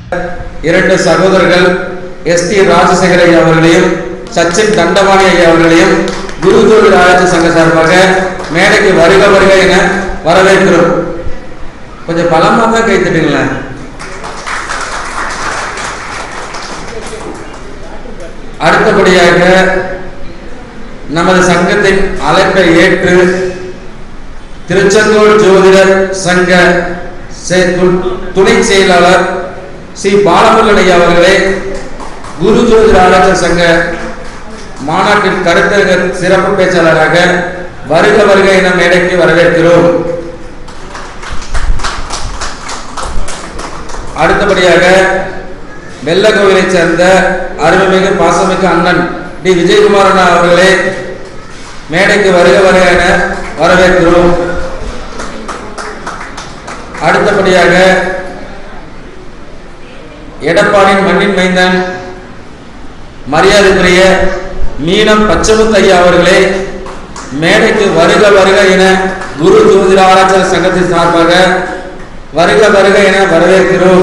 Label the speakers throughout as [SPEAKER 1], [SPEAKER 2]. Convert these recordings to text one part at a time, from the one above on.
[SPEAKER 1] இரண்டு சகோதரர்கள் S T Rajasekhara ஐயா அவர்களையும் சச்சின் தண்டபாணி ஐயா அவர்களையும் குரு தொழில் ஆராய்ச்சி சங்க சார்பாக மேடைக்கு வருக வருக என வரவேற்கிறோம் கொஞ்சம் பலமா தான் கை தட்டுங்களேன் அடுத்தபடியாக நமது சங்கத்தின் அழைப்பை ஏற்று திருச்செந்தூர் ஜோதிடர் சங்க செ- து- துணை செயலாளர் சி பாலமுருகன் ஐயா அவர்களே குரு ஜோதிட ஆராய்ச்சி சங்க மாநாட்டின் கருத்தரங்க சிறப்பு பேச்சாளராக வருக வருக என மேடைக்கு வரவேற்கிறோம் அடுத்தபடியாக வெள்ளக்கோவிலைச் சேர்ந்த அருள்மிகு பாசமிகு அண்ணன் டி விஜயகுமார் அண்ணா அவர்களே மேடைக்கு வருக வருக என வரவேற்கிறோம் அடுத்தபடியாக எடப்பாடியின் மண்ணின் மைந்தன் மரியாதைக்குரிய மீனம் பச்சமுத்து ஐயா அவர்களே மேடைக்கு வருக வருக என குரு ஜோதிட ஆராய்ச்சி சங்கத்தின் சார்பாக வருக வருக என வரவேற்கிறோம்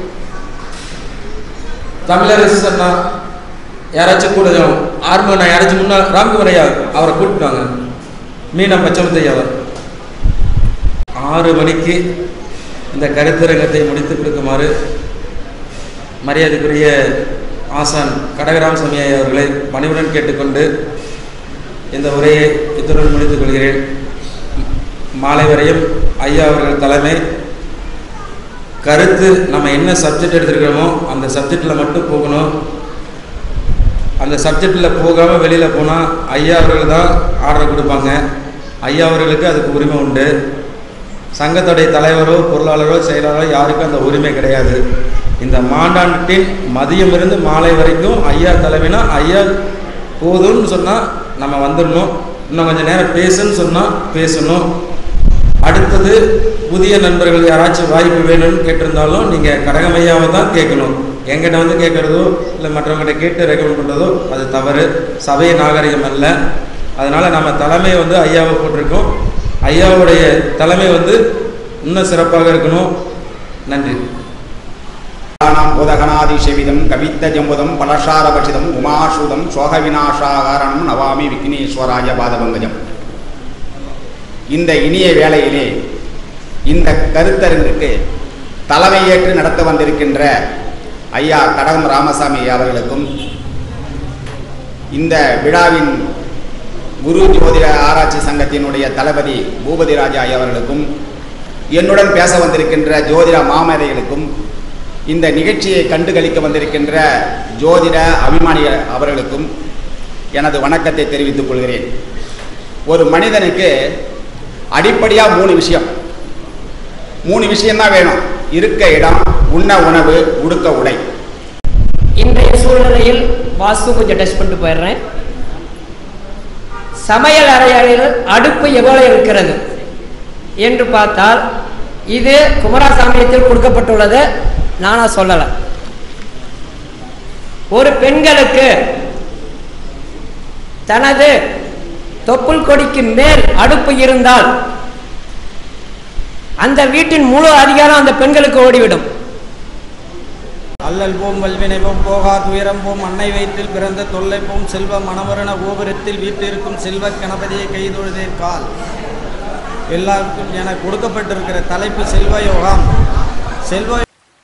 [SPEAKER 1] தமிழரசு அண்ணா யாராச்சும் கூட ஆர்மண்ணா யாராச்சும் முன்னாள் ராம்குமார் ஐயா அவரை கூப்பிட்டாங்க மீனம் பச்சமுத்து ஐயா அவர் ஆறு மணிக்கு இந்த கருத்தரங்கத்தை முடித்து கொடுக்குமாறு மரியாதைக்குரிய ஆசான் கடகராமசாமி ஐயா அவர்களை பணிவுடன் கேட்டுக்கொண்டு இந்த உரையை இத்துடன் முடித்துக் கொள்கிறேன் மாலை வரையும் ஐயா அவர்கள் தலைமை கருத்து நம்ம என்ன சப்ஜெக்ட் எடுத்துருக்கிறோமோ அந்த சப்ஜெக்டில் மட்டும் போகணும் அந்த சப்ஜெக்டில் போகாமல் வெளியில் போனால் ஐயா அவர்கள் தான் ஆர்டர் கொடுப்பாங்க ஐயா அவர்களுக்கு அதுக்கு உரிமை உண்டு சங்கத்துடைய தலைவரோ பொருளாளரோ செயலாளரோ யாருக்கும் அந்த உரிமை கிடையாது இந்த மாநாட்டின் மதியம் இருந்து மாலை வரைக்கும் ஐயா தலைமைனா ஐயா போதும்னு சொன்னால் நம்ம வந்துடணும் இன்னும் கொஞ்சம் நேரம் பேசுன்னு சொன்னால் பேசணும் அடுத்தது புதிய நண்பர்கள் யாராச்சும் வாய்ப்பு வேணும்னு கேட்டிருந்தாலும் நீங்கள் கடகமையாவை தான் கேட்கணும் எங்கிட்ட வந்து கேட்குறதோ இல்லை மற்றவங்ககிட்ட கேட்டு ரெக்கமெண்ட் பண்ணுறதோ அது தவறு சபை நாகரிகம் அல்ல அதனால் நம்ம தலைமை வந்து ஐயாவை போட்டிருக்கோம் ஐயாவுடைய தலைமை வந்து இன்னும் சிறப்பாக இருக்கணும் நன்றி
[SPEAKER 2] ஞானம் உதகநாதிசெவிதம் கவித்த ஜம்புதம் பலசாரபட்சிதம் உமாசூதம் சோகவிநாசாகாரணம் நவாமி விக்னேஸ்வராய பாதபங்கஜம் இந்த இனிய வேளையிலே இந்த கருத்தரங்கிற்கு தலைமையேற்று நடத்த வந்திருக்கின்ற ஐயா கடகம் ராமசாமி அவர்களுக்கும் இந்த விழாவின் குரு ஜோதிட ஆராய்ச்சி சங்கத்தினுடைய தளபதி பூபதி ராஜா ஐயா அவர்களுக்கும் என்னுடன் பேச வந்திருக்கின்ற ஜோதிட மாமேதைகளுக்கும் இந்த நிகழ்ச்சியை கண்டுகளிக்க வந்திருக்கின்ற ஜோதிட அபிமானி அவர்களுக்கும் எனது வணக்கத்தை தெரிவித்துக் கொள்கிறேன் ஒரு மனிதனுக்கு அடிப்படையாக மூணு விஷயம் மூணு விஷயம்தான் வேணும் இருக்க இடம் உண்ண உணவு உடுக்க உடை
[SPEAKER 3] இன்றைய சூழ்நிலையில் வாஸ்து கொஞ்சம் டெஸ்ட் பண்ணிட்டு போயிடுறேன் சமையல் அறையில் அடுப்பு எவ்வளவு இருக்கிறது என்று பார்த்தால் இது குமாரசாமியத்தில் கொடுக்கப்பட்டுள்ளது நானா சொல்லலை ஒரு பெண்களுக்கு தனது தொப்புள் கொடிக்கு மேல் அடுப்பு இருந்தால் அந்த வீட்டின் முழு அதிகாரம் அந்த பெண்களுக்கு ஓடிவிடும்
[SPEAKER 4] அல்லல் போம் வல்வினை போம் போகா துயரம் போம் அன்னை வயிற்றில் பிறந்த தொல்லை போம் செல்வ மணவரண கோபுரத்தில் வீட்டிற்கும் செல்வ கணபதியை கைதொழுதேன் கால் எல்லாருக்கும் என கொடுக்கப்பட்டிருக்கிற தலைப்பு செல்வ யோகம் செல்வ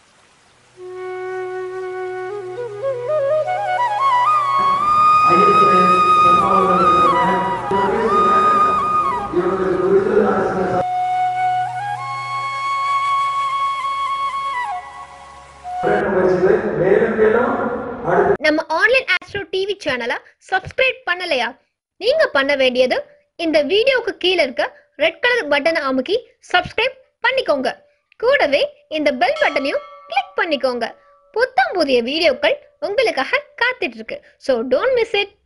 [SPEAKER 5] நம்ம ஆன்லைன் ஆஸ்ட்ரோ டிவி சேனலை சப்ஸ்கிரைப் பண்ணலையா நீங்க பண்ண வேண்டியது இந்த வீடியோவுக்கு கீழே இருக்க ரெட் கலர் பட்டனை அமுக்கி சப்ஸ்கிரைப் பண்ணிக்கோங்க கூடவே இந்த பெல் பட்டனையும் கிளிக் பண்ணிக்கோங்க புத்தம் புதிய வீடியோக்கள் உங்களுக்காக காத்துட்டு இருக்கு ஸோ டோன்ட் மிஸ் இட்